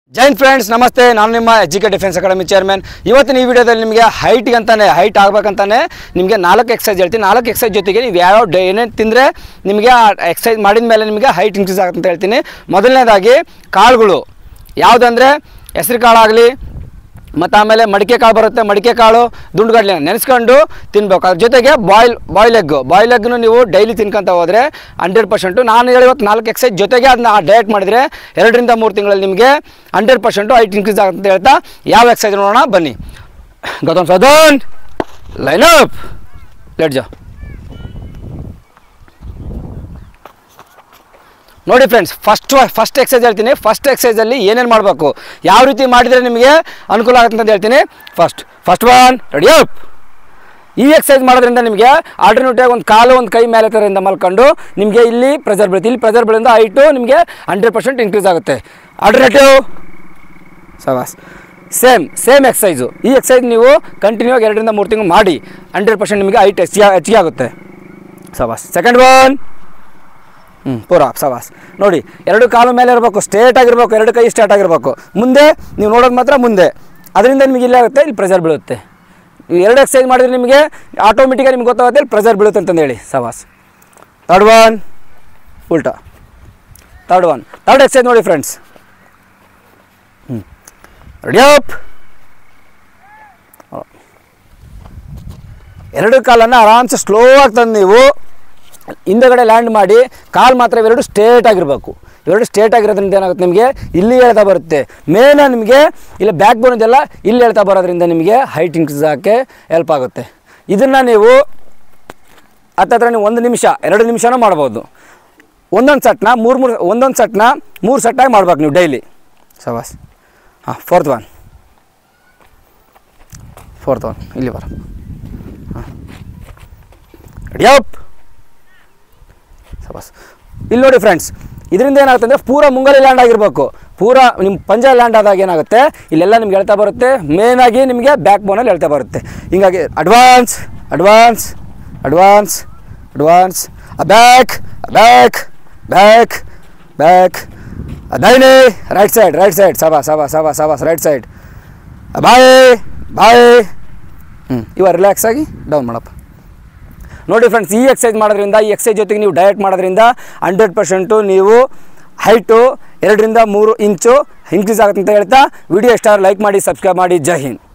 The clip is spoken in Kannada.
ಜೈನ್ ಫ್ರೆಂಡ್ಸ್ ನಮಸ್ತೆ ನಾನು ನಿಮ್ಮ ಎಜುಕೇಟ್ ಡಿಫೆನ್ಸ್ ಅಕಾಡೆಮಿ ಚೇರ್ಮನ್ ಇವತ್ತಿನ ಈ ವಿಡಿಯೋದಲ್ಲಿ ನಿಮಗೆ ಹೈಟ್ಗೆ ಅಂತಾನೆ ಹೈಟ್ ಆಗ್ಬೇಕಂತಾನೆ ನಿಮಗೆ ನಾಲ್ಕು ಎಕ್ಸೈಸ್ ಹೇಳ್ತೀನಿ ನಾಲ್ಕು ಎಕ್ಸೈಸ್ ಜೊತೆಗೆ ನೀವು ಯಾವ ಡೇ ಏನೇನು ತಿಂದರೆ ನಿಮಗೆ ಆ ಎಕ್ಸೈಸ್ ಮಾಡಿದ ಮೇಲೆ ನಿಮಗೆ ಹೈಟ್ ಇನ್ಕ್ರೀಸ್ ಆಗುತ್ತೆ ಅಂತ ಹೇಳ್ತೀನಿ ಮೊದಲನೇದಾಗಿ ಕಾಳುಗಳು ಯಾವುದಂದರೆ ಹೆಸರು ಕಾಳಾಗಲಿ ಮತ್ತು ಆಮೇಲೆ ಮಡಿಕೆ ಕಾಳು ಬರುತ್ತೆ ಮಡಿಕೆ ಕಾಳು ದುಂಡುಗಡ್ಲೆ ನೆನೆಸ್ಕೊಂಡು ತಿನ್ಬೇಕು ಅದ್ರ ಜೊತೆಗೆ ಬಾಯ್ಲ್ ಬಾಯ್ಲ್ ಎಗ್ಗು ಬಾಯ್ಲ್ ಎಗ್ನು ನೀವು ಡೈಲಿ ತಿನ್ಕೊಂತ ಹೋದರೆ ಹಂಡ್ರೆಡ್ ಪರ್ಸೆಂಟು ನಾನು ಹೇಳಿ ಇವತ್ತು ನಾಲ್ಕು ಎಕ್ಸೈಸ್ ಜೊತೆಗೆ ಅದನ್ನ ಡಯಟ್ ಮಾಡಿದರೆ ಎರಡರಿಂದ ಮೂರು ತಿಂಗಳಲ್ಲಿ ನಿಮಗೆ ಹಂಡ್ರೆಡ್ ಪರ್ಸೆಂಟು ಹೈಟ್ ಇನ್ಕ್ರೀಸ್ ಆಗುತ್ತೆ ಅಂತ ಹೇಳ್ತಾ ಯಾವ ಎಕ್ಸೈಸ್ ನೋಡೋಣ ಬನ್ನಿ ಗೌತಮ್ ಸದನ್ ಲೈನ್ ಅಪ್ ಲೆಟ್ ಜಾ ನೋಡಿ ಫ್ರೆಂಡ್ಸ್ ಫಸ್ಟ್ ಫಸ್ಟ್ ಎಕ್ಸೈಸ್ ಹೇಳ್ತೀನಿ ಫಸ್ಟ್ ಎಕ್ಸೈಸಲ್ಲಿ ಏನೇನು ಮಾಡಬೇಕು ಯಾವ ರೀತಿ ಮಾಡಿದರೆ ನಿಮಗೆ ಅನುಕೂಲ ಆಗುತ್ತೆ ಅಂತ ಹೇಳ್ತೀನಿ first first one ready up ಈ ಎಕ್ಸೈಸ್ ಮಾಡೋದ್ರಿಂದ ನಿಮಗೆ ಆಲ್ಟರ್ನೇಟಿವ್ ಒಂದು ಕಾಲು ಒಂದು ಕೈ ಮೇಲೆ ಥರದಿಂದ ಮಲ್ಕೊಂಡು ನಿಮಗೆ ಇಲ್ಲಿ ಪ್ರೆಸರ್ ಬೀಳುತ್ತೆ ಇಲ್ಲಿ ಪ್ರೆಸರ್ ಬೀಳಿಂದ ಹೈಟು ನಿಮಗೆ ಹಂಡ್ರೆಡ್ ಪರ್ಸೆಂಟ್ ಇನ್ಕ್ರೀಸ್ ಆಗುತ್ತೆ ಆಲ್ಟರ್ನೇಟಿವ್ ಸವಾಸ್ ಸೇಮ್ ಸೇಮ್ ಎಕ್ಸೈಸು ಈ ಎಕ್ಸೈಸ್ ನೀವು ಕಂಟಿನ್ಯೂ ಆಗಿ ಎರಡರಿಂದ ಮೂರು ತಿಂಗಳು ಮಾಡಿ ಹಂಡ್ರೆಡ್ ಪರ್ಸೆಂಟ್ ನಿಮಗೆ ಹೈಟ್ ಹೆಚ್ಚಿಗೆ ಹೆಚ್ಚಿಗೆ ಆಗುತ್ತೆ ಸವಾಸ್ ಸೆಕೆಂಡ್ ಒನ್ ಹ್ಞೂ ಪೂರ ಸವಾಸ್ ನೋಡಿ ಎರಡು ಕಾಲು ಮೇಲೆ ಇರಬೇಕು ಸ್ಟ್ರೇಟ್ ಆಗಿರ್ಬೇಕು ಎರಡು ಕೈ ಸ್ಟ್ರೇಟ್ ಆಗಿರಬೇಕು ಮುಂದೆ ನೀವು ನೋಡೋದು ಮಾತ್ರ ಮುಂದೆ ಅದರಿಂದ ನಿಮಗೆ ಇಲ್ಲೇ ಆಗುತ್ತೆ ಇಲ್ಲಿ ಪ್ರೆಸರ್ ಬೀಳುತ್ತೆ ನೀವು ಎರಡು ಎಕ್ಸೈಸ್ ಮಾಡಿದ್ರೆ ನಿಮಗೆ ಆಟೋಮೆಟಿಕಾಗಿ ನಿಮ್ಗೆ ಗೊತ್ತಾಗುತ್ತೆ ಇಲ್ಲಿ ಪ್ರೆಸರ್ ಬೀಳುತ್ತೆ ಅಂತಂದು ಹೇಳಿ ಸವಾಸ್ ತರ್ಡ್ ಒನ್ ಉಲ್ಟಾ ತರ್ಡ್ ಒನ್ ತರ್ಡ್ ಎಕ್ಸೈಸ್ ನೋಡಿ ಫ್ರೆಂಡ್ಸ್ ಹ್ಞೂ ರೆಡಿ ಅಪ್ ಎರಡು ಕಾಲನ್ನು ಆರಾಮ್ಸೆ ಸ್ಲೋ ಆಗಿ ತಂದು ನೀವು ಹಿಂದಗಡೆ ಲ್ಯಾಂಡ್ ಮಾಡಿ ಕಾಲು ಮಾತ್ರ ಇವೆರಡು ಸ್ಟ್ರೇಟ್ ಆಗಿರಬೇಕು ಇವೆರಡು ಸ್ಟ್ರೇಟ್ ಆಗಿರೋದ್ರಿಂದ ಏನಾಗುತ್ತೆ ನಿಮಗೆ ಇಲ್ಲಿ ಹೇಳ್ತಾ ಬರುತ್ತೆ ಮೇನ ನಿಮಗೆ ಇಲ್ಲ ಬ್ಯಾಕ್ ಬೋನ್ ಇದೆಲ್ಲ ಇಲ್ಲಿ ಹೇಳ್ತಾ ಬರೋದ್ರಿಂದ ನಿಮಗೆ ಹೈಟ್ ಇನ್ಕ್ರೀಸ್ ಆಗೋಕ್ಕೆ ಹೆಲ್ಪ್ ಆಗುತ್ತೆ ಇದನ್ನು ನೀವು ಹತ್ತತ್ರ ನೀವು ಒಂದು ನಿಮಿಷ ಎರಡು ನಿಮಿಷನೂ ಮಾಡ್ಬೋದು ಒಂದೊಂದು ಸೆಟ್ನ ಮೂರು ಮೂರು ಒಂದೊಂದು ಸೆಟ್ನ ಮೂರು ಸೆಟ್ಟಾಗಿ ಮಾಡ್ಬೇಕು ನೀವು ಡೈಲಿ ಸವಾಸ್ ಹಾಂ ಫೋರ್ತ್ ಒನ್ ಫೋರ್ತ್ ಒನ್ ಇಲ್ಲಿ ಬರ ಹಾಂ ರೆಡಿಯಪ್ ಸಬಸ್ ಇಲ್ಲಿ ನೋಡಿ ಫ್ರೆಂಡ್ಸ್ ಇದರಿಂದ ಏನಾಗುತ್ತೆ ಅಂದರೆ ಪೂರ ಮುಂಗಲಿ ಲ್ಯಾಂಡ್ ಆಗಿರಬೇಕು ಪೂರ ನಿಮ್ಮ ಪಂಜ ಲ್ಯಾಂಡ್ ಆದಾಗ ಏನಾಗುತ್ತೆ ಇಲ್ಲೆಲ್ಲ ನಿಮ್ಗೆ ಹೇಳ್ತಾ ಬರುತ್ತೆ ಮೇನಾಗಿ ನಿಮಗೆ ಬ್ಯಾಕ್ ಬೋನಲ್ಲಿ ಹೇಳ್ತಾ ಬರುತ್ತೆ ಹಿಂಗಾಗಿ advance advance advance advance uh back uh back back back ಅದೈನೇ ರೈಟ್ ಸೈಡ್ ರೈಟ್ ಸೈಡ್ ಸಬಾ ಸಬಾ ಸಬಾ ಸಬಾಸ್ ರೈಟ್ ಸೈಡ್ ಬಾಯ್ ಬಾಯ್ ಹ್ಞೂ ಇವಾಗ ರಿಲ್ಯಾಕ್ಸ್ ಆಗಿ ಡೌನ್ ಮಾಡಪ್ಪ ನೋಡಿ ಫ್ರೆಂಡ್ಸ್ ಈ ಎಕ್ಸೈಸ್ ಮಾಡೋದ್ರಿಂದ ಈ ಎಕ್ಸೈಸ್ ಜೊತೆಗೆ ನೀವು ಡಯಟ್ ಮಾಡೋದ್ರಿಂದ ಹಂಡ್ರೆಡ್ ಪರ್ಸೆಂಟು ನೀವು ಹೈಟು ಎರಡರಿಂದ ಮೂರು ಇಂಚು ಇನ್ಕ್ರೀಸ್ ಆಗುತ್ತೆ ಅಂತ ಹೇಳ್ತಾ ವಿಡಿಯೋ ಇಷ್ಟ ಲೈಕ್ ಮಾಡಿ ಸಬ್ಸ್ಕ್ರೈಬ್ ಮಾಡಿ ಜೈ ಹಿಂದ್